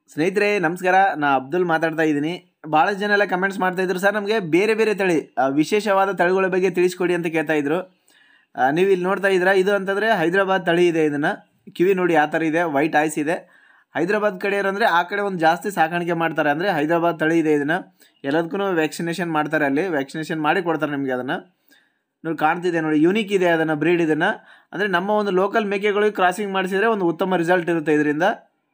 ಸ್ನೇಹಿತರೆ ನಮಸ್ಕಾರ ನಾ ಅಬ್ದುಲ್ ಮಾತಾಡ್ತಾ ಇದ್ದೀನಿ ಭಾಳಷ್ಟು ಜನ ಎಲ್ಲ ಕಮೆಂಟ್ಸ್ ಮಾಡ್ತಾ ಇದ್ರು ಸರ್ ನಮಗೆ ಬೇರೆ ಬೇರೆ ತಳಿ ಆ, ವಿಶೇಷವಾದ ತಳಿಗಳ ಬಗ್ಗೆ ತಿಳಿಸ್ಕೊಡಿ ಅಂತ ಕೇಳ್ತಾ ಇದ್ರು ಆ, ನೀವು ಇಲ್ಲಿ ನೋಡ್ತಾ ಇದ್ದೀರಾ ಇದು ಅಂತಂದರೆ ಹೈದರಾಬಾದ್ ತಳಿ ಇದೆ ಇದನ್ನು ಕಿವಿ ನೋಡಿ ಆ ಥರ ಇದೆ ವೈಟ್ ಐಸ್ ಇದೆ ಹೈದರಾಬಾದ್ ಕಡೆ ಅಂದರೆ ಆ ಕಡೆ ಒಂದು ಜಾಸ್ತಿ ಸಾಕಾಣಿಕೆ ಮಾಡ್ತಾರೆ ಅಂದರೆ ಹೈದರಾಬಾದ್ ತಳಿ ಇದೆ ಇದನ್ನು ಎಲ್ಲದಕ್ಕೂ ವ್ಯಾಕ್ಸಿನೇಷನ್ ಮಾಡ್ತಾರೆ ಅಲ್ಲಿ ವ್ಯಾಕ್ಸಿನೇಷನ್ ಮಾಡಿ ಕೊಡ್ತಾರೆ ನಿಮಗೆ ಅದನ್ನು ನೋಡಿ ಕಾಣ್ತಿದೆ ನೋಡಿ ಯೂನಿಕ್ ಇದೆ ಅದನ್ನು ಬ್ರೀಡ್ ಇದನ್ನು ಅಂದರೆ ನಮ್ಮ ಒಂದು ಲೋಕಲ್ ಮೇಕೆಗಳಿಗೆ ಕ್ರಾಸಿಂಗ್ ಮಾಡಿಸಿದ್ರೆ ಒಂದು ಉತ್ತಮ ರಿಸಲ್ಟ್ ಇರುತ್ತೆ ಇದರಿಂದ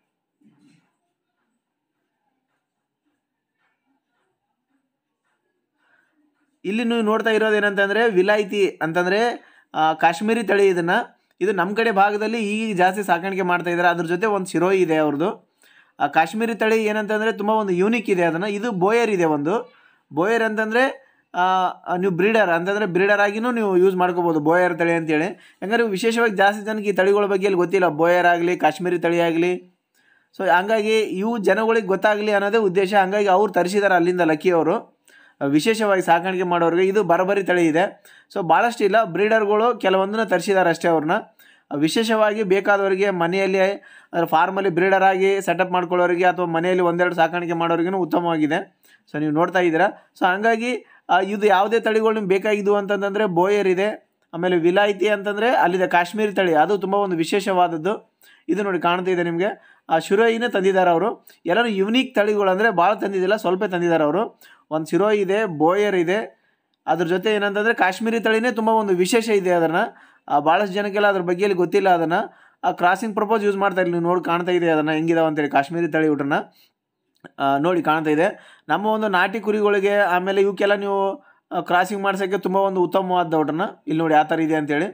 ಇಲ್ಲಿ ನೀವು ನೋಡ್ತಾ ಇರೋದು ಏನಂತಂದರೆ ವಿಲಾಯ್ತಿ ಅಂತಂದರೆ ಆ, ಕಾಶ್ಮೀರಿ ತಳಿ ಇದನ್ನು ಇದು ನಮ್ಮ ಕಡೆ ಭಾಗದಲ್ಲಿ ಈಗ ಜಾಸ್ತಿ ಸಾಕಾಣಿಕೆ ಮಾಡ್ತಾ ಇದ್ದಾರೆ ಅದ್ರ ಜೊತೆ ಒಂದು ಶಿರೋಯಿ ಇದೆ ಅವ್ರದ್ದು ಆ ಕಾಶ್ಮೀರಿ ತಳಿ ಏನಂತಂದರೆ ತುಂಬ ಒಂದು ಯೂನಿಕ್ ಇದೆ ಅದನ್ನು ಇದು ಬೋಯರ್ ಇದೆ ಒಂದು ಬೋಯರ್ ಅಂತಂದರೆ ನೀವು ಬ್ರೀಡರ್ ಅಂತಂದರೆ ಬ್ರೀಡರ್ ಆಗಿನೂ ನೀವು ಯೂಸ್ ಮಾಡ್ಕೋಬೋದು ಬೋಯರ್ ತಳಿ ಅಂತೇಳಿ ಯಾಕಂದರೆ ವಿಶೇಷವಾಗಿ ಜಾಸ್ತಿ ಜನಕ್ಕೆ ಈ ತಳಿಗಳ ಬಗ್ಗೆ ಇಲ್ಲಿ ಗೊತ್ತಿಲ್ಲ ಬೋಯರ್ ಆಗಲಿ ಕಾಶ್ಮೀರಿ ತಳಿ ಆಗಲಿ ಸೊ ಹಂಗಾಗಿ ಇವು ಜನಗಳಿಗೆ ಗೊತ್ತಾಗಲಿ ಅನ್ನೋದೇ ಉದ್ದೇಶ ಹಂಗಾಗಿ ಅವ್ರು ತರಿಸಿದ್ದಾರೆ ಅಲ್ಲಿಂದ ಲಕ್ಕಿ ಅವರು ವಿಶೇಷವಾಗಿ ಸಾಕಾಣಿಕೆ ಮಾಡೋರಿಗೆ ಇದು ಬರಬರಿ ತಳಿ ಇದೆ ಸೊ ಭಾಳಷ್ಟು ಇಲ್ಲ ಬ್ರೀಡರ್ಗಳು ಕೆಲವೊಂದನ್ನ ತರಿಸಿದ್ದಾರೆ ಅಷ್ಟೇ ಅವ್ರನ್ನ ವಿಶೇಷವಾಗಿ ಬೇಕಾದವರಿಗೆ ಮನೆಯಲ್ಲಿ ಅದರ ಫಾರ್ಮಲ್ಲಿ ಬ್ರೀಡರ್ ಆಗಿ ಸೆಟಪ್ ಮಾಡ್ಕೊಳ್ಳೋರಿಗೆ ಅಥವಾ ಮನೆಯಲ್ಲಿ ಒಂದೆರಡು ಸಾಕಾಣಿಕೆ ಮಾಡೋರಿಗೂ ಉತ್ತಮವಾಗಿದೆ ಸೊ ನೀವು ನೋಡ್ತಾ ಇದ್ದೀರಾ ಸೊ ಹಂಗಾಗಿ ಆ, ಇದು ಯಾವುದೇ ತಳಿಗಳು ನಿಮ್ಗೆ ಬೇಕಾಗಿದ್ದು ಅಂತಂದರೆ ಬೋಯರ್ ಇದೆ ಆಮೇಲೆ ವಿಲಾಯ್ತಿ ಅಂತಂದರೆ ಅಲ್ಲಿದೆ ಕಾಶ್ಮೀರಿ ತಳಿ ಅದು ತುಂಬ ಒಂದು ವಿಶೇಷವಾದದ್ದು ಇದು ನೋಡಿ ಕಾಣ್ತಿದೆ ನಿಮಗೆ ಆ ಶಿರೋಯಿನೇ ತಂದಿದ್ದಾರೆ ಅವರು ಎಲ್ಲರೂ ಯುನೀಕ್ ತಳಿಗಳು ಅಂದರೆ ಭಾಳ ತಂದಿದ್ದಿಲ್ಲ ಸ್ವಲ್ಪ ತಂದಿದ್ದಾರೆ ಅವರು ಒಂದು ಶಿರೋಯಿ ಇದೆ ಬೋಯರ್ ಇದೆ ಅದ್ರ ಜೊತೆ ಏನಂತಂದರೆ ಕಾಶ್ಮೀರಿ ತಳಿನೇ ತುಂಬ ಒಂದು ವಿಶೇಷ ಇದೆ ಅದನ್ನು ಭಾಳಷ್ಟು ಜನಕ್ಕೆಲ್ಲ ಅದ್ರ ಬಗ್ಗೆಯಲ್ಲಿ ಗೊತ್ತಿಲ್ಲ ಅದನ್ನು ಆ ಕ್ರಾಸಿಂಗ್ ಪ್ರಪೋಸ್ ಯೂಸ್ ಮಾಡ್ತಾ ಇಲ್ಲ ನೀವು ನೋಡಿ ಕಾಣ್ತಾ ಇದೆ ಅದನ್ನು ಹೆಂಗಿದಾವೆ ಅಂತೇಳಿ ಕಾಶ್ಮೀರಿ ತಳಿ ಊಟನ ಆ, ನೋಡಿ ಕಾಣ್ತಾ ಇದೆ ನಮ್ಮ ಒಂದು ನಾಟಿ ಕುರಿಗಳಿಗೆ ಆಮೇಲೆ ಇವಕ್ಕೆಲ್ಲ ನೀವು ಕ್ರಾಸಿಂಗ್ ಮಾಡ್ಸೋಕ್ಕೆ ತುಂಬ ಒಂದು ಉತ್ತಮವಾದ ಊಟನ ಇಲ್ಲಿ ನೋಡಿ ಯಾವ ಥರ ಇದೆ ಅಂತೇಳಿ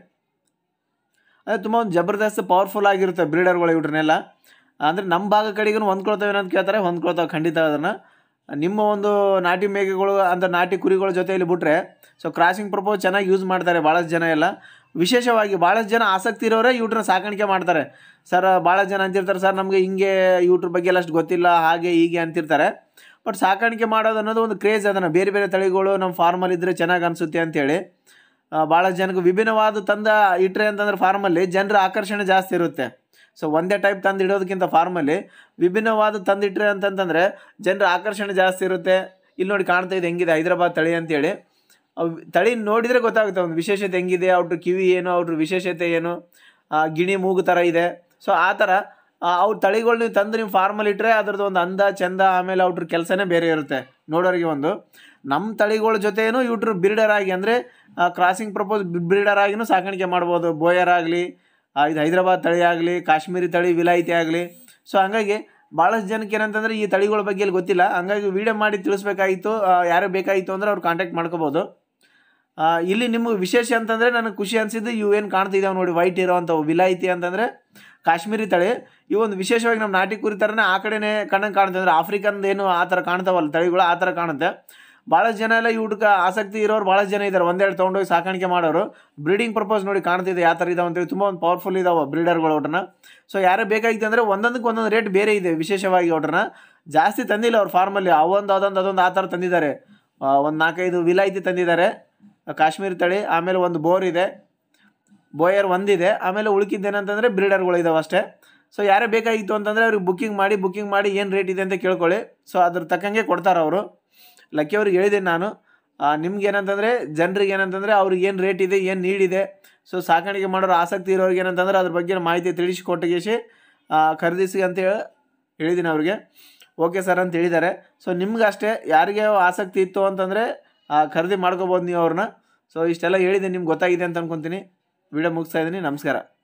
ಅದೇ ತುಂಬ ಒಂದು ಜಬರ್ದಸ್ತ್ ಪವರ್ಫುಲ್ ಆಗಿರುತ್ತೆ ಬ್ರೀಡರ್ಗಳು ಇವ್ರನ್ನೆಲ್ಲ ಅಂದರೆ ನಮ್ಮ ಭಾಗ ಕಡೆಗೂ ಹೊಂದ್ಕೊಳ್ತವೆ ಅಂತ ಕೇಳ್ತಾರೆ ಹೊಂದ್ಕೊಳ್ತಾವೆ ಖಂಡಿತ ಅದನ್ನು ನಿಮ್ಮ ಒಂದು ನಾಟಿ ಮೇಕೆಗಳು ಅಂತ ನಾಟಿ ಕುರಿಗಳ ಜೊತೆಯಲ್ಲಿ ಬಿಟ್ಟರೆ ಸೊ ಕ್ರಾಸಿಂಗ್ ಪ್ರಪೋಸ್ ಚೆನ್ನಾಗಿ ಯೂಸ್ ಮಾಡ್ತಾರೆ ಭಾಳಷ್ಟು ಜನ ಎಲ್ಲ ವಿಶೇಷವಾಗಿ ಭಾಳಷ್ಟು ಜನ ಆಸಕ್ತಿ ಇರೋರೇ ಇವ್ರನ್ನ ಸಾಕಾಣಿಕೆ ಮಾಡ್ತಾರೆ ಸರ್ ಭಾಳಷ್ಟು ಜನ ಅಂತಿರ್ತಾರೆ ಸರ್ ನಮಗೆ ಹಿಂಗೆ ಇವ್ರ ಬಗ್ಗೆ ಎಲ್ಲ ಅಷ್ಟು ಗೊತ್ತಿಲ್ಲ ಹಾಗೆ ಹೀಗೆ ಅಂತಿರ್ತಾರೆ ಬಟ್ ಸಾಕಾಣಿಕೆ ಮಾಡೋದು ಅನ್ನೋದು ಒಂದು ಕ್ರೇಜ್ ಅದನ್ನು ಬೇರೆ ಬೇರೆ ತಳಿಗಳು ನಮ್ಮ ಫಾರ್ಮಲ್ಲಿ ಇದ್ದರೆ ಚೆನ್ನಾಗಿ ಅನಿಸುತ್ತೆ ಅಂತೇಳಿ ಭಾಳಷ್ಟು ಜನಕ್ಕೆ ವಿಭಿನ್ನವಾದ ತಂದ ಇಟ್ಟರೆ ಅಂತಂದ್ರೆ ಫಾರ್ಮಲ್ಲಿ ಜನರ ಆಕರ್ಷಣೆ ಜಾಸ್ತಿ ಇರುತ್ತೆ ಸೊ ಒಂದೇ ಟೈಪ್ ತಂದು ಇಡೋದಕ್ಕಿಂತ ಫಾರ್ಮಲ್ಲಿ ವಿಭಿನ್ನವಾದ ತಂದಿಟ್ರೆ ಅಂತಂತಂದರೆ ಜನರ ಆಕರ್ಷಣೆ ಜಾಸ್ತಿ ಇರುತ್ತೆ ಇಲ್ಲಿ ನೋಡಿ ಕಾಣ್ತಾ ಇದೆ ಹೆಂಗಿದೆ ಹೈದರಾಬಾದ್ ತಳಿ ಅಂತೇಳಿ ಅವು ತಳಿ ನೋಡಿದರೆ ಗೊತ್ತಾಗುತ್ತೆ ಒಂದು ವಿಶೇಷತೆ ಹೆಂಗಿದೆ ಅವ್ರ ಕಿವಿ ಏನು ಅವ್ರ ವಿಶೇಷತೆ ಏನು ಆ, ಗಿಣಿ ಮೂಗು ಥರ ಇದೆ ಸೊ ಆ ಥರ ಆ, ಅವ್ರ ತಳಿಗಳು ನೀವು ತಂದು ನೀವು ಫಾರ್ಮಲ್ಲಿ ಇಟ್ಟರೆ ಅದ್ರದ್ದು ಒಂದು ಅಂದ ಚಂದ ಆಮೇಲೆ ಅವ್ರ ಕೆಲಸನೇ ಬೇರೆ ಇರುತ್ತೆ ನೋಡೋರಿಗೆ ಒಂದು ನಮ್ಮ ತಳಿಗಳ ಜೊತೆನೂ ಇವ್ರು ಬ್ರೀಡರ್ ಆಗಿ ಅಂದರೆ ಕ್ರಾಸಿಂಗ್ ಪ್ರಪೋಸ್ ಬ್ರೀಡರ್ ಆಗಿನೂ ಸಾಕಾಣಿಕೆ ಮಾಡ್ಬೋದು ಬೋಯರ್ ಆಗಲಿ ಇದು ಹೈದರಾಬಾದ್ ತಳಿ ಆಗಲಿ ಕಾಶ್ಮೀರಿ ತಳಿ ವಿಲಾಯಿತಿ ಆಗಲಿ ಸೊ ಹಂಗಾಗಿ ಭಾಳಷ್ಟು ಜನಕ್ಕೆ ಏನಂತಂದರೆ ಈ ತಳಿಗಳ ಬಗ್ಗೆ ಇಲ್ಲಿ ಗೊತ್ತಿಲ್ಲ ಹಂಗಾಗಿ ವೀಡಿಯೋ ಮಾಡಿ ತಿಳಿಸ್ಬೇಕಾಗಿತ್ತು ಆ, ಯಾರು ಬೇಕಾಗಿತ್ತು ಅಂದರೆ ಅವ್ರು ಕಾಂಟ್ಯಾಕ್ಟ್ ಮಾಡ್ಕೋಬೋದು ಆ, ಇಲ್ಲಿ ನಿಮಗೆ ವಿಶೇಷ ಅಂತಂದರೆ ನನಗೆ ಖುಷಿ ಅನಿಸಿದ್ದು ಇವು ಏನು ಕಾಣ್ತಿದ್ದಾವೆ ನೋಡಿ ವೈಟ್ ಇರೋವಂಥವು ವಿಲಾಯಿತಿ ಅಂತಂದರೆ ಕಾಶ್ಮೀರಿ ತಳಿ ಇವು ಒಂದು ವಿಶೇಷವಾಗಿ ನಮ್ಮ ನಾಟಿ ಕುರಿ ಥರನೇ ಆ ಕಡೆನೇ ಕಣ್ಣಂಗೆ ಕಾಣುತ್ತೆ ಅಂದರೆ ಆಫ್ರಿಕನ್ ಏನು ಆ ಥರ ಕಾಣ್ತಾವಲ್ಲ ತಳಿಗಳು ಆ ಥರ ಕಾಣುತ್ತೆ ಭಾಳಷ್ಟು ಜನ ಎಲ್ಲ ಇವ್ಕೆ ಆಸಕ್ತಿ ಇರೋರು ಭಾಳಷ್ಟು ಜನ ಇದ್ದಾರೆ ಒಂದೆರಡು ತೊಗೊಂಡೋಗಿ ಸಾಕಾಣಿಕೆ ಮಾಡೋರು ಬ್ರೀಡಿಂಗ್ ಪರ್ಪಸ್ ನೋಡಿ ಕಾಣ್ತಿದೆ ಯಾವ ಥರ ಇದಾವೆ ಅಂತೇಳಿ ತುಂಬ ಒಂದು ಪವರ್ಫುಲ್ ಇದಾವೆ ಬ್ರೀಡರ್ಗಳು ಒಟ್ರನ್ನ ಸೊ ಯಾರೇ ಬೇಕಾಗಿತ್ತು ಅಂದರೆ ಒಂದೊಂದಕ್ಕೆ ಒಂದೊಂದು ರೇಟ್ ಬೇರೆ ಇದೆ ವಿಶೇಷವಾಗಿ ಒಟ್ರನ್ನ ಜಾಸ್ತಿ ತಂದಿಲ್ಲ ಅವ್ರ ಫಾರ್ಮಲ್ಲಿ ಅವೊಂದು ಅದೊಂದು ಅದೊಂದು ಆ ಥರ ತಂದಿದ್ದಾರೆ ಒಂದು ನಾಲ್ಕೈದು ವಿಲಾಯ್ತಿ ತಂದಿದ್ದಾರೆ ಕಾಶ್ಮೀರಿ ತಳಿ ಆಮೇಲೆ ಒಂದು ಬೋರ್ ಇದೆ ಬೋಯರ್ ಒಂದಿದೆ ಆಮೇಲೆ ಉಳ್ಕಿದ್ದೇನಂತಂದರೆ ಬ್ರೀಡರ್ಗಳು ಇದಾವೆ ಅಷ್ಟೇ ಸೊ ಯಾರೇ ಬೇಕಾಗಿತ್ತು ಅಂತಂದರೆ ಅವ್ರಿಗೆ ಬುಕ್ಕಿಂಗ್ ಮಾಡಿ ಬುಕ್ಕಿಂಗ್ ಮಾಡಿ ಏನು ರೇಟ್ ಇದೆ ಅಂತ ಕೇಳ್ಕೊಳ್ಳಿ ಸೊ ಅದ್ರ ತಕ್ಕಂಗೆ ಕೊಡ್ತಾರೆ ಅವರು ಲಕ್ಕಿ ಅವ್ರಿಗೆ ಹೇಳಿದ್ದೀನಿ ನಾನು ನಿಮ್ಗೆ ಏನಂತಂದರೆ ಜನರಿಗೆ ಏನಂತಂದರೆ ಅವ್ರಿಗೆ ಏನು ರೇಟ್ ಇದೆ ಏನು ನೀಡಿದೆ ಸೊ ಸಾಕಾಣಿಕೆ ಮಾಡೋರು ಆಸಕ್ತಿ ಇರೋರಿಗೆ ಏನಂತಂದ್ರೆ ಅದ್ರ ಬಗ್ಗೆ ಮಾಹಿತಿ ತಿಳಿಸಿಕೊಟ್ಟಿಗೆಸಿ ಖರೀದಿಸಿ ಅಂತ ಹೇಳಿ ಹೇಳಿದ್ದೀನಿ ಅವ್ರಿಗೆ ಓಕೆ ಸರ್ ಅಂತ ಹೇಳಿದ್ದಾರೆ ಸೊ ನಿಮ್ಗೆ ಅಷ್ಟೇ ಯಾರಿಗೆ ಆಸಕ್ತಿ ಇತ್ತು ಅಂತಂದರೆ ಖರೀದಿ ಮಾಡ್ಕೋಬೋದು ನೀವು ಅವ್ರನ್ನ ಸೊ ಇಷ್ಟೆಲ್ಲ ಹೇಳಿದ್ದೀನಿ ನಿಮ್ಗೆ ಗೊತ್ತಾಗಿದೆ ಅಂತ ಅನ್ಕೊತೀನಿ ವಿಡಿಯೋ ಮುಗಿಸ್ತಾ ಇದ್ದೀನಿ ನಮಸ್ಕಾರ